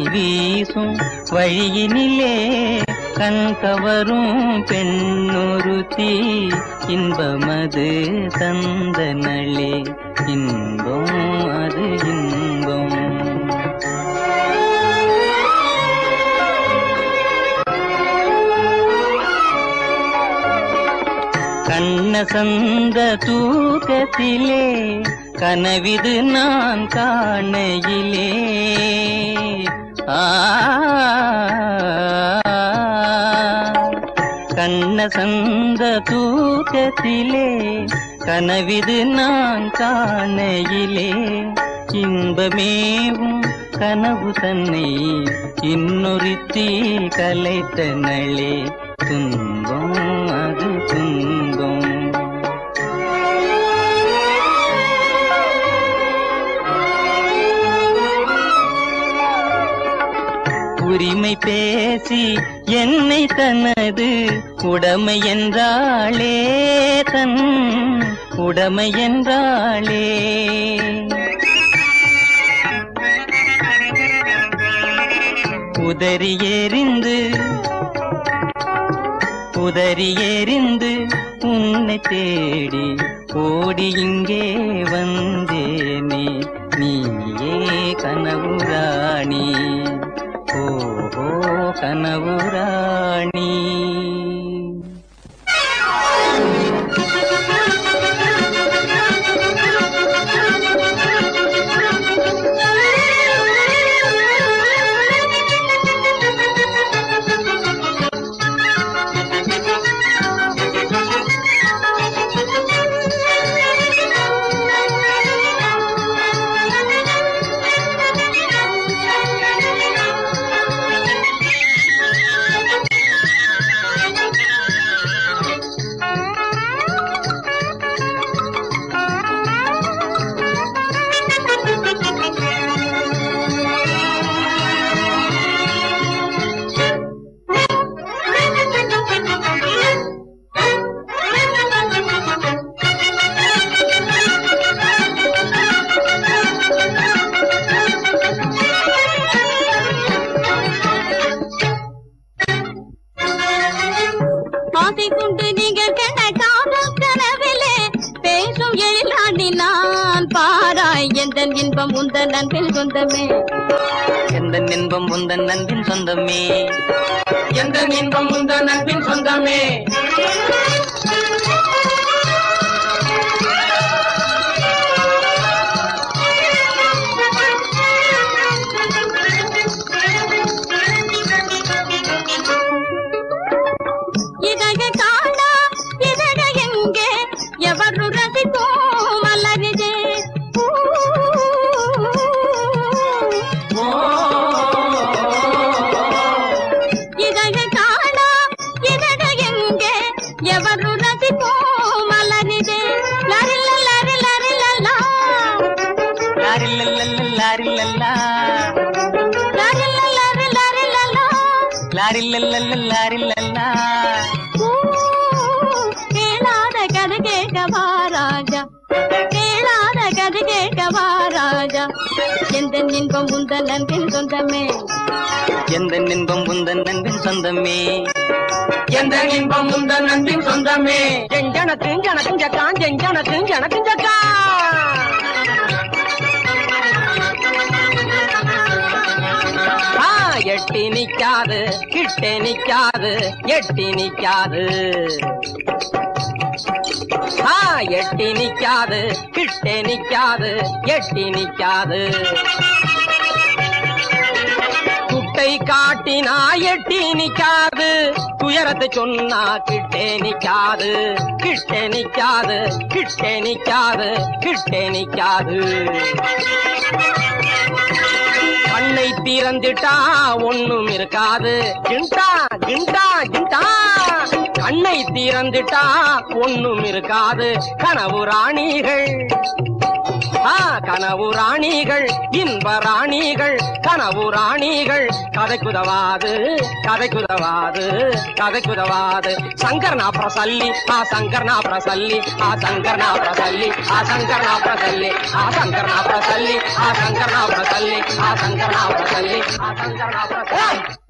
வீசும் வழியினிலே கண் கவரும் பெண்ணொருத்தி இன்பமது தந்தனளே இன்பம் அது இன்பம் கண்ண சந்த தூக்கத்திலே கனவிது நான் காணையிலே ஆ கண்ண சந்த தூக்கத்திலே கனவிது நான் காணையிலே இன்பமேவும் கனவு தன்னை இன்னொருத்தி கலைத்தனளே துன்பம் அது துன்பம் உரிமை பேசி என்னை தனது உடமை என்றாளே தன் உடமை என்றாளே உதறி எறிந்து உதறி எறிந்து உன்னை தேடி ஓடி இங்கே வந்தேனே நீயே கனவுராணி ஓஹோ கனவுராணி ஆசை கொண்டு நீங்கள் கண்ட காதல் கனவிலே பேசும் எழிலாண்டி நான் பாராய் எந்த இன்பம் உந்தன் நண்பில் சொந்தமே எந்த இன்பம் உந்தன் நண்பின் சொந்தமே எந்த இன்பம் உந்த நண்பின் சொந்தமே இதழ காணா இதழ எங்கே எவரு ரசிக்கும் மலரிதே இதழ காணா இதழ எங்கே எவரு ரசிக்கும் மலரிதே லரில்ல லரி லரில்லா லாரில்லல்லல்லா லரில்ல லரி லரில்லா லாரில்லல்லல்லா லாரில்லல்லா கேளாத கதை கேட்கவா ராஜா கேளாத கதை கேட்கவா ராஜா எந்த இன்பம் உந்தன் நன்பின் சொந்தமே எந்த இன்பம் உந்தன் நண்பின் சொந்தமே எந்த இன்பம் உந்த நண்பின் சொந்தமே ஜெஞ்சன திஞ்சன திஞ்சக்கான் ஜெஞ்சன திஞ்சன திஞ்சக்கா ஆ, எட்டி நிக்காது கிட்டே நிக்காது எட்டி நிக்காது ஆ, எட்டி நிக்காது கிட்டே நிக்காது எட்டி நிக்காது குட்டை காட்டினா எட்டி நிக்காது துயரத்தை சொன்னா கிட்டே நிக்காது கிட்டே நிக்காது கிட்டே நிக்காது கிட்டே நிக்காது கண்ணை திறந்துட்டா ஒண்ணும் இருக்காது கிண்டா கிண்டா கிண்டா கண்ணை திறந்துட்டா ஒண்ணும் இருக்காது கனவு ராணிகள் ஆ கனவு ராணிகள் இன்ப ராணிகள் கனவு ராணிகள் கதைக்குதவாது கதைக்குதவாது கதைக்குதவாது சங்கர் நா பிரசல்லி ஆ சங்கர் நா பிரசல்லி ஆ சங்கர் நா பிரசல்லி ஆ சங்கர் நா பிரசல்லி ஆ சங்கர் நா பிரசல்லி ஆ சங்கர் நா பிரசல்லி ஆ சங்கர் நா பிரசல்லி ஆ சங்கர் நா பிரசல்லி